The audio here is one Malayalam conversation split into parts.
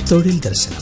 തൊഴിൽ ദർശനം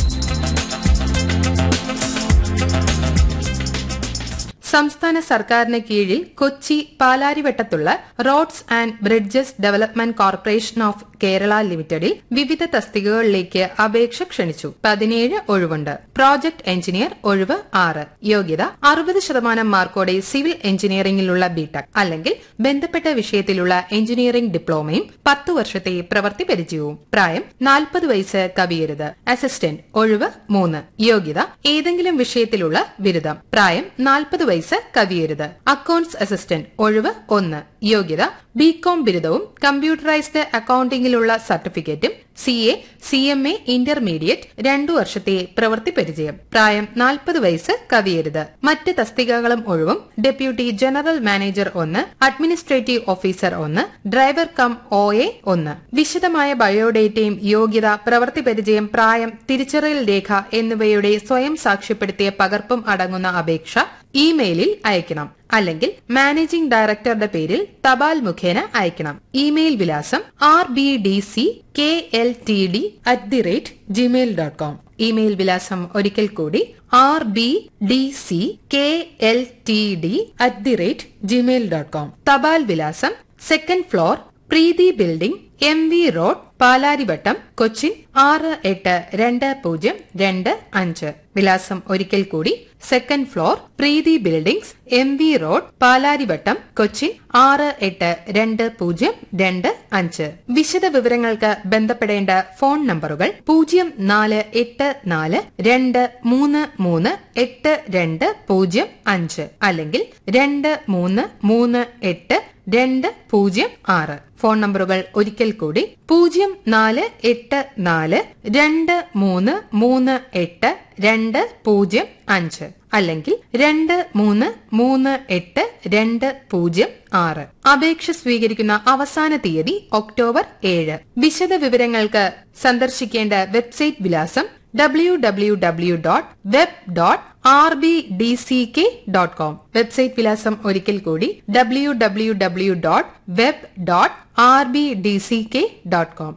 സംസ്ഥാന സർക്കാരിന് കീഴിൽ കൊച്ചി പാലാരിവട്ടത്തുള്ള roads and bridges development corporation of Kerala ലിമിറ്റഡിൽ വിവിധ തസ്തികകളിലേക്ക് അപേക്ഷ ക്ഷണിച്ചു പതിനേഴ് ഒഴിവുണ്ട് പ്രോജക്ട് എഞ്ചിനീയർ ഒഴിവ് ആറ് യോഗ്യത അറുപത് ശതമാനം മാർക്കോടെ സിവിൽ എഞ്ചിനീയറിംഗിലുള്ള ബിടെക് അല്ലെങ്കിൽ ബന്ധപ്പെട്ട വിഷയത്തിലുള്ള എഞ്ചിനീയറിംഗ് ഡിപ്ലോമയും പത്തു വർഷത്തെ പ്രവൃത്തി പരിചയവും പ്രായം നാൽപ്പത് വയസ്സ് കവിയരുത് അസിസ്റ്റന്റ് ഒഴിവ് മൂന്ന് യോഗ്യത ഏതെങ്കിലും വിഷയത്തിലുള്ള ബിരുദം പ്രായം നാൽപ്പത് വയസ്സ് കവിയരുത് അക്കൌണ്ട്സ് അസിസ്റ്റന്റ് ഒഴിവ് ഒന്ന് യോഗ്യത ബികോം ബിരുദവും കമ്പ്യൂട്ടറൈസ്ഡ് അക്കൌണ്ടിംഗിലുള്ള സർട്ടിഫിക്കറ്റും C A C M A intermediate രണ്ടു വർഷത്തെ പ്രവൃത്തി പരിചയം പ്രായം നാൽപ്പത് വയസ്സ് കവിയരുത് മറ്റ് തസ്തികകളും ഒഴിവും ഡെപ്യൂട്ടി ജനറൽ മാനേജർ ഒന്ന് അഡ്മിനിസ്ട്രേറ്റീവ് ഓഫീസർ ഒന്ന് ഡ്രൈവർ കം ഒ എ ഒന്ന് വിശദമായ ബയോഡേറ്റയും യോഗ്യത പ്രവൃത്തി പരിചയം പ്രായം തിരിച്ചറിയൽ രേഖ എന്നിവയുടെ സ്വയം സാക്ഷ്യപ്പെടുത്തിയ പകർപ്പും അടങ്ങുന്ന അപേക്ഷ ഇമെയിലിൽ അയക്കണം അല്ലെങ്കിൽ മാനേജിംഗ് ഡയറക്ടറുടെ പേരിൽ തപാൽ മുഖേന അയക്കണം ഇമെയിൽ വിലാസം R B D C K L T D at the rate Gmail dot com email വിലാസം ഒരിക്കൽ കൂടി R B D C K L T D at the rate Gmail dot com തപാൽ വിലാസം second floor Preethi building M V road Palarivattom Cochin ആറ് എട്ട് രണ്ട് പൂജ്യം രണ്ട് അഞ്ച് വിലാസം ഒരിക്കൽ കൂടി second floor Preethi buildings M V road Palarivattom Cochin ആറ് എട്ട് രണ്ട് പൂജ്യം രണ്ട് അഞ്ച് വിശദ വിവരങ്ങൾക്ക് ബന്ധപ്പെടേണ്ട ഫോൺ നമ്പറുകൾ പൂജ്യം നാല് എട്ട് നാല് രണ്ട് മൂന്ന് മൂന്ന് എട്ട് രണ്ട് പൂജ്യം അഞ്ച് അല്ലെങ്കിൽ രണ്ട് മൂന്ന് മൂന്ന് എട്ട് രണ്ട് പൂജ്യം ആറ് ഫോൺ നമ്പറുകൾ ഒരിക്കൽ കൂടി പൂജ്യം നാല് എട്ട് നാല് രണ്ട് മൂന്ന് മൂന്ന് എട്ട് രണ്ട് പൂജ്യം അഞ്ച് അല്ലെങ്കിൽ രണ്ട് മൂന്ന് മൂന്ന് എട്ട് രണ്ട് പൂജ്യം ആറ് അപേക്ഷ സ്വീകരിക്കുന്ന അവസാന തീയതി ഒക്ടോബർ ഏഴ് വിശദ വിവരങ്ങൾക്ക് സന്ദർശിക്കേണ്ട വെബ്സൈറ്റ് വിലാസം W W W dot web dot R B D C K dot com website വിലാസം ഒരിക്കൽ കൂടി W W W dot web dot R B D C K dot com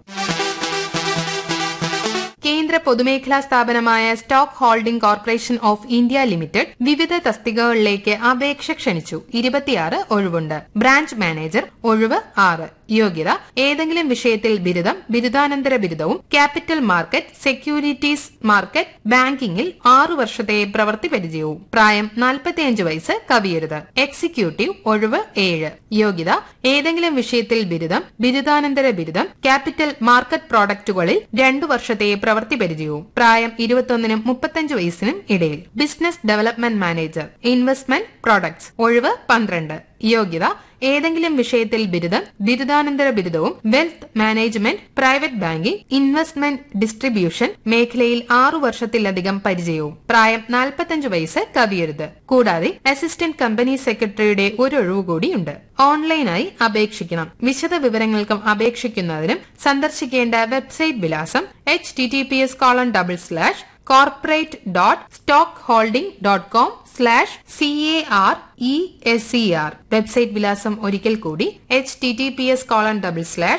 കേന്ദ്ര പൊതുമേഖലാ സ്ഥാപനമായ stock holding corporation of India limited വിവിധ തസ്തികകളിലേക്ക് അപേക്ഷ ക്ഷണിച്ചു ഇരുപത്തിയാറ് ഒഴിവുണ്ട് ബ്രാഞ്ച് മാനേജർ ഒഴിവ് ആറ് യോഗ്യത ഏതെങ്കിലും വിഷയത്തിൽ ബിരുദം ബിരുദാനന്തര ബിരുദവും ക്യാപിറ്റൽ മാർക്കറ്റ് സെക്യൂരിറ്റീസ് മാർക്കറ്റ് ബാങ്കിംഗിൽ ആറു വർഷത്തെ പ്രവൃത്തി പരിചയവും പ്രായം നാൽപ്പത്തിയഞ്ച് വയസ്സ് കവിയരുത് എക്സിക്യൂട്ടീവ് ഒഴിവ് ഏഴ് യോഗ്യത ഏതെങ്കിലും വിഷയത്തിൽ ബിരുദം ബിരുദാനന്തര ബിരുദം ക്യാപിറ്റൽ മാർക്കറ്റ് പ്രോഡക്റ്റുകളിൽ രണ്ടു വർഷത്തെ പ്രവൃത്തി പരിചയവും പ്രായം ഇരുപത്തൊന്നിനും മുപ്പത്തഞ്ച് വയസ്സിനും ഇടയിൽ business development manager investment products ഒഴിവ് പന്ത്രണ്ട് യോഗ്യത ഏതെങ്കിലും വിഷയത്തിൽ ബിരുദം ബിരുദാനന്തര ബിരുദവും wealth management private banking investment distribution മേഖലയിൽ ആറു വർഷത്തിലധികം പരിചയവും പ്രായം നാൽപ്പത്തഞ്ച് വയസ്സ് കവിയരുത് കൂടാതെ അസിസ്റ്റന്റ് കമ്പനി സെക്രട്ടറിയുടെ ഒരു ഒഴിവ് കൂടിയുണ്ട് ഓൺലൈനായി അപേക്ഷിക്കണം വിശദ വിവരങ്ങൾക്കും അപേക്ഷിക്കുന്നതിനും സന്ദർശിക്കേണ്ട വെബ്സൈറ്റ് വിലാസം H T T P S colon double slash corporate dot stock holding dot com slash C A R E S C R website വിലാസം ഒരിക്കൽ കൂടി H T T P S colon double slash